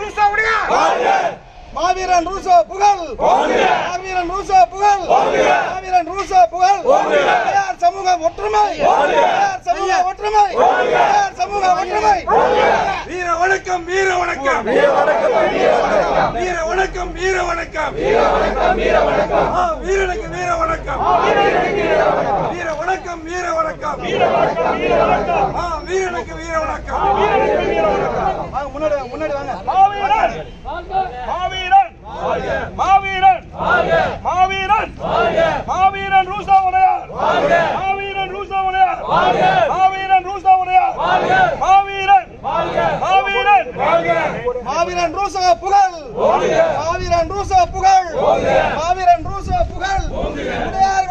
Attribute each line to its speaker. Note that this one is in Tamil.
Speaker 1: ரூசோ உடையார் மாவீரன் ரூசோ புகழ் மாவீரன் ரூசோ புகழ் மாவீரன் ரூசோ புகழ் உடையார் சமூக ஒற்றுமை உடையார் சமூக ஒற்றுமை உடையார் சமூக ஒற்றுமை
Speaker 2: வீர வணக்கம் வீர வணக்கம் வீர வணக்கம் வீர வணக்கம் வீர வணக்கம் ஆ, வீரனுக்கு வீர வணக்கம் வீர வணக்கம் வீர வணக்கம் ஆ, வீரனுக்கு வீர வணக்கம்
Speaker 1: வாங்க முன்னாடி வாங்க, முன்னாடி வாங்க
Speaker 3: மாவீரன் மாவீரன் மாவீரன் மாவீரன் மாவீரன் ரூசா உடையார் மாவீரன் ரூசா உடையார் மாவீரன் ரூசா உடையார் மாவீரன் மாவீரன்
Speaker 1: மாவீரன் ரூசோ புகழ் மாவீரன் ரூசோ புகழ் மாவீரன் ரூசோ புகழ் உடையார்